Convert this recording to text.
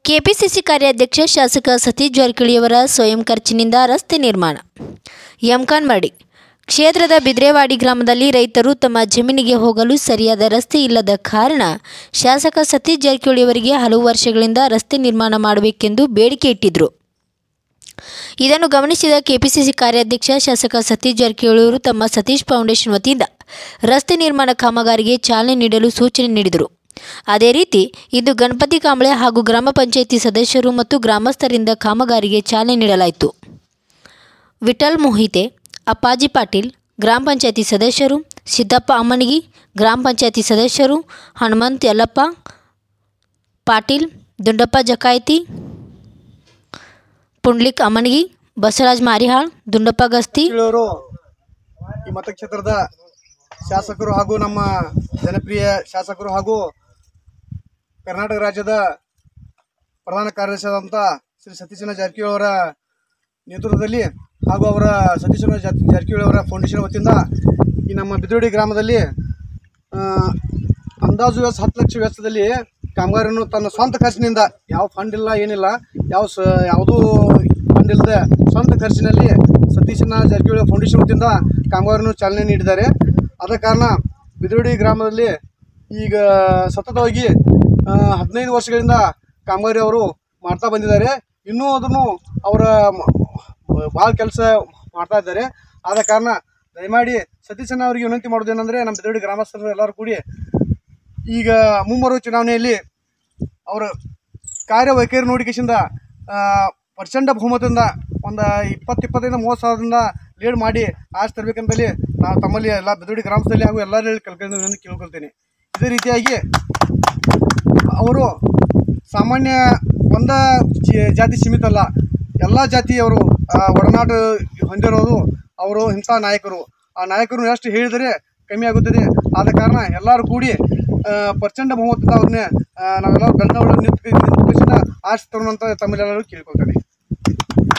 KPCC ಕಾರ್ಯಾಧ್ಯಕ್ಷ ಶಾಸಕ ಸತೀಶ್ ಜಾರಕಿಹೊಳಿಯವರ ಸ್ವಯಂ ಖರ್ಚಿನಿಂದ ರಸ್ತೆ ನಿರ್ಮಾಣ ಯಮ್ಖಾನ್ ಮರಡಿ ಕ್ಷೇತ್ರದ ಬಿದ್ರೇವಾಡಿ ಗ್ರಾಮದಲ್ಲಿ ರೈತರು ತಮ್ಮ ಜಮೀನಿಗೆ ಹೋಗಲು ಸರಿಯಾದ ರಸ್ತೆ ಇಲ್ಲದ ಕಾರಣ ಶಾಸಕ ಸತೀಶ್ ಜಾರಕಿಹೊಳಿಯವರಿಗೆ ಹಲವು ವರ್ಷಗಳಿಂದ ರಸ್ತೆ ನಿರ್ಮಾಣ ಮಾಡಬೇಕೆಂದು ಬೇಡಿಕೆ ಇಟ್ಟಿದ್ದರು ಇದನ್ನು ಗಮನಿಸಿದ ಕೆಪಿಸಿಸಿ ಕಾರ್ಯಾಧ್ಯಕ್ಷ ಶಾಸಕ ಸತೀಶ್ ಜಾರಕಿಹೊಳಿಯವರು ತಮ್ಮ ಸತೀಶ್ ಫೌಂಡೇಶನ್ ವತಿಯಿಂದ ರಸ್ತೆ ನಿರ್ಮಾಣ ಕಾಮಗಾರಿಗೆ ಚಾಲನೆ ನೀಡಲು ಸೂಚನೆ ನೀಡಿದರು ಅದೇ ರೀತಿ ಇಂದು ಗಣಪತಿ ಕಾಂಬಳೆ ಹಾಗೂ ಗ್ರಾಮ ಪಂಚಾಯಿತಿ ಸದಸ್ಯರು ಮತ್ತು ಗ್ರಾಮಸ್ಥರಿಂದ ಕಾಮಗಾರಿಗೆ ಚಾಲನೆ ನೀಡಲಾಯಿತು ವಿಠಲ್ ಮೊಹಿತೆ ಅಪ್ಪಾಜಿ ಪಾಟೀಲ್ ಗ್ರಾಮ ಪಂಚಾಯತಿ ಸದಸ್ಯರು ಸಿದ್ದಪ್ಪ ಅಮ್ಮನಿಗಿ ಗ್ರಾಮ ಪಂಚಾಯತಿ ಸದಸ್ಯರು ಹನುಮಂತ್ ಯಲ್ಲಪ್ಪ ಪಾಟೀಲ್ ದುಂಡಪ್ಪ ಜಕಾಯ್ತಿ ಪುಂಡ್ಲಿಕ್ ಅಮ್ಮನಿಗಿ ಬಸವರಾಜ್ ಮಾರಿಹಾಳ್ ದುಂಡಪ್ಪ ಗಸ್ತಿ ಅವರು ಈ ಮತಕ್ಷೇತ್ರದ ಶಾಸಕರು ಹಾಗೂ ನಮ್ಮ ಜನಪ್ರಿಯ ಶಾಸಕರು ಹಾಗೂ ಕರ್ನಾಟಕ ರಾಜ್ಯದ ಪ್ರಧಾನ ಕಾರ್ಯದರ್ಶಿಯಾದಂಥ ಶ್ರೀ ಸತೀಶನ ಜಾರಕಿಹೊಳಿ ಅವರ ನೇತೃತ್ವದಲ್ಲಿ ಹಾಗೂ ಅವರ ಸತೀಶನ ಜಾತ್ ಜಾರಕಿಹೊಳಿ ಅವರ ಫೌಂಡೇಶನ್ ವತಿಯಿಂದ ಈ ನಮ್ಮ ಬಿದ್ರೋಡಿ ಗ್ರಾಮದಲ್ಲಿ ಆ, ಅಂದಾಜು ವೆಚ್ಚ ಹತ್ತು ಲಕ್ಷ ವೆಚ್ಚದಲ್ಲಿ ಕಾಮಗಾರಿಯನ್ನು ತನ್ನ ಸ್ವಂತ ಖರ್ಚಿನಿಂದ ಯಾವ ಫಂಡ್ ಇಲ್ಲ ಏನಿಲ್ಲ ಯಾವ ಸ ಯಾವುದೂ ಫಂಡ್ ಇಲ್ಲದೆ ಸ್ವಂತ ಖರ್ಚಿನಲ್ಲಿ ಸತೀಶನ ಜಾರಕಿಹೊಳಿ ಫೌಂಡೇಶನ್ ವತಿಯಿಂದ ಕಾಮಗಾರಿಯನ್ನು ಚಾಲನೆ ನೀಡಿದ್ದಾರೆ ಆದ ಕಾರಣ ಬಿದ್ರೋಡಿ ಗ್ರಾಮದಲ್ಲಿ ಈಗ ಸತತವಾಗಿ ಆ, ಹದಿನೈದು ವರ್ಷಗಳಿಂದ ಕಾಮಗಾರಿ ಅವರು ಮಾಡ್ತಾ ಬಂದಿದ್ದಾರೆ ಇನ್ನೂ ಅದನ್ನು ಅವರ ಭಾಳ ಕೆಲಸ ಮಾಡ್ತಾ ಇದ್ದಾರೆ ಆದ ಕಾರಣ ದಯಮಾಡಿ ಸತೀಶನ ಅವರಿಗೆ ವಿನಂತಿ ಮಾಡೋದೇನೆಂದರೆ ನಮ್ಮ ಬಿದೋಡಿ ಗ್ರಾಮಸ್ಥರು ಎಲ್ಲರೂ ಕೂಡಿ ಈಗ ಮುಂಬರುವ ಚುನಾವಣೆಯಲ್ಲಿ ಅವರ ಕಾರ್ಯವೈಖರಿ ನೋಡಿಕೆಸಿಂದ ಪ್ರಚಂಡ ಬಹುಮತದಿಂದ ಒಂದು ಇಪ್ಪತ್ತು ಇಪ್ಪತ್ತೈದು ಮೂವತ್ತು ಸಾವಿರದಿಂದ ಲೀಡ್ ಮಾಡಿ ಆಶ್ ತರಬೇಕಂತಲ್ಲಿ ನಾವು ತಮ್ಮಲ್ಲಿ ಎಲ್ಲ ಬಿದೋಡಿ ಗ್ರಾಮಸ್ಥರಲ್ಲಿ ಹಾಗೂ ಎಲ್ಲರೂ ಕಲ್ಕೊಂಡು ವಿನಂತಿ ಕೇಳ್ಕೊಳ್ತೇನೆ ಇದೇ ರೀತಿಯಾಗಿ ಅವರು ಸಾಮಾನ್ಯ ಒಂದ ಜಿ- ಜಾತಿ ಸೀಮಿತ ಅಲ್ಲ ಎಲ್ಲ ಜಾತಿಯವರು ಆ, ಒಡನಾಟ ಹೊಂದಿರೋದು ಅವರು ಇಂಥ ನಾಯಕರು ಆ ನಾಯಕರು ಎಷ್ಟು ಹೇಳಿದರೆ ಕಮ್ಮಿ ಆಗುತ್ತದೆ ಆದ ಕಾರಣ ಎಲ್ಲರೂ ಕೂಡಿ ಆ, ಪ್ರಚಂಡ ಬಹುಮತದಿಂದ ಅವ್ರನ್ನ ನಾವೆಲ್ಲರೂ ಬೆಂಗಳೂರು ನಿಂತು ನಿಂತು ಆಶೆ ತರೋಣ ಅಂತ ತಮ್ಮಲ್ಲೆಲ್ಲರೂ ಕೇಳ್ಕೊಳ್ತೇನೆ